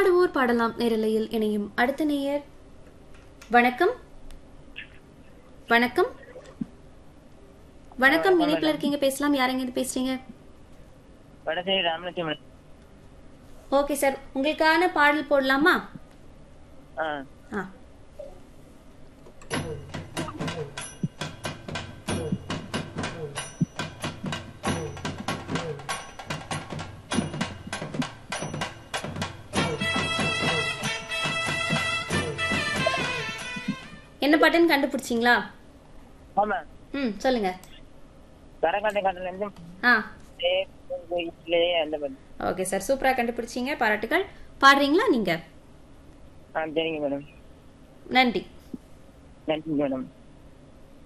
பாடுவோர் பாடலாம் நேரலையில் இணையும் அடுத்த நேயர் வணக்கம் வணக்கம் வணக்கம் இணைப்புல இருக்கீங்க பேசலாம் யாரெங்க இது பேசுறீங்க வடசேரி ராமலட்சுமி ஓகே சார் உங்களுக்கான பாடல் போடலாமா ஆ ஆ என்ன பாட்டுன்னு கண்டுபிடிச்சிங்களா ஆமா ம் சொல்லுங்க கரகாட்ட காட்டில இருந்து ஆ வீட்டிலே அந்த மாதிரி ஓகே சார் சூப்பரா கண்டுபிடிச்சீங்க பாராட்டுகள் பாடுறீங்களா நீங்க ஆ சரிங்க மேடம் நன்றி நன்றி மேடம்